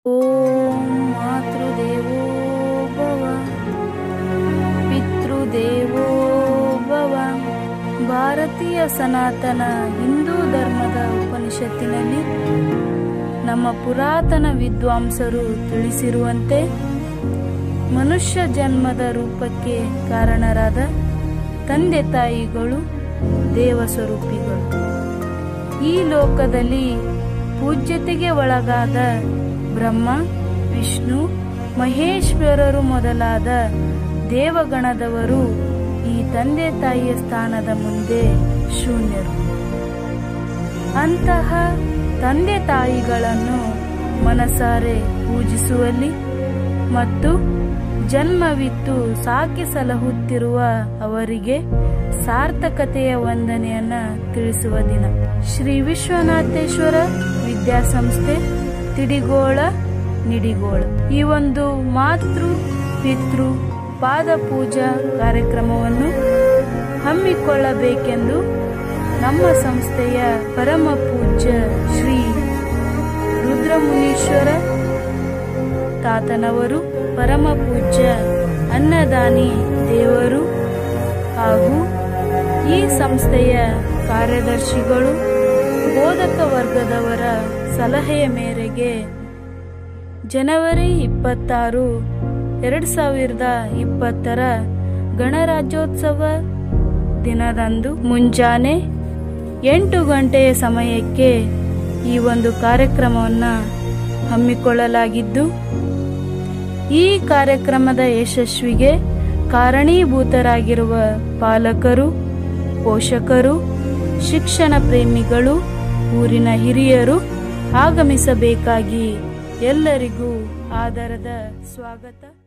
ಓಂ ಮಾತೃದೇವೋ ಭವ ಪಿತೃದೇವೋ ಭವ ಭಾರತೀಯ ಸನಾತನ ಹಿಂದೂ ಧರ್ಮದ ಉಪನಿಷತ್ತಿನಲ್ಲಿ ನಮ್ಮ ಪುರಾತನ ವಿದ್ವಾಂಸರು ತಿಳಿಸಿರುವಂತೆ ಮನುಷ್ಯ ಜನ್ಮದ ರೂಪಕ್ಕೆ ಕಾರಣರಾದ ತಂದೆ ತಾಯಿಗಳು ದೇವ ಸ್ವರೂಪಿಗಳು ಈ ಲೋಕದಲ್ಲಿ ಪೂಜ್ಯತೆಗೆ ಒಳಗಾದ ಬ್ರಹ್ಮ ವಿಷ್ಣು ಮಹೇಶ್ವರರು ಮೊದಲಾದ ದೇವಗಣದವರು ಈ ತಂದೆ ತಾಯಿಯ ಸ್ಥಾನದ ಮುಂದೆ ಶೂನ್ಯರು ಅಂತಹ ತಂದೆ ತಾಯಿಗಳನ್ನು ಮನಸಾರೆ ಪೂಜಿಸುವಲ್ಲಿ ಮತ್ತು ಜನ್ಮವಿತ್ತು ಸಾಕಿ ಸಲಹುತ್ತಿರುವ ಅವರಿಗೆ ಸಾರ್ಥಕತೆಯ ವಂದನೆಯನ್ನ ತಿಳಿಸುವ ದಿನ ಶ್ರೀ ವಿಶ್ವನಾಥೇಶ್ವರ ವಿದ್ಯಾಸಂಸ್ಥೆ ತಿಡಿಗೋಳ ನಿಡಿಗೋಳ ಈ ಒಂದು ಮಾತೃ ಪಿತೃ ಪಾದ ಪೂಜಾ ಕಾರ್ಯಕ್ರಮವನ್ನು ಹಮ್ಮಿಕೊಳ್ಳಬೇಕೆಂದು ನಮ್ಮ ಸಂಸ್ಥೆಯ ಪರಮ ಪೂಜ್ಯ ಶ್ರೀ ರುದ್ರಮುನೀಶ್ವರ ತಾತನವರು ಪರಮ ಪೂಜ್ಯ ಅನ್ನದಾನಿ ದೇವರು ಹಾಗೂ ಈ ಸಂಸ್ಥೆಯ ಕಾರ್ಯದರ್ಶಿಗಳು ಬೋಧಕ ವರ್ಗದವರ ಸಲಹೆಯ ಮೇರೆಗೆ ಜನವರಿ ಇಪ್ಪತ್ತಾರು ಎರಡು ಸಾವಿರದ ಇಪ್ಪತ್ತರ ಗಣರಾಜ್ಯೋತ್ಸವ ದಿನದಂದು ಮುಂಜಾನೆ ಎಂಟು ಗಂಟೆಯ ಸಮಯಕ್ಕೆ ಈ ಒಂದು ಕಾರ್ಯಕ್ರಮವನ್ನು ಹಮ್ಮಿಕೊಳ್ಳಲಾಗಿದ್ದು ಈ ಕಾರ್ಯಕ್ರಮದ ಯಶಸ್ವಿಗೆ ಕಾರಣೀಭೂತರಾಗಿರುವ ಪಾಲಕರು ಪೋಷಕರು ಶಿಕ್ಷಣ ಪ್ರೇಮಿಗಳು ಊರಿನ ಹಿರಿಯರು ಆಗಮಿಸಬೇಕಾಗಿ ಎಲ್ಲರಿಗೂ ಆದರದ ಸ್ವಾಗತ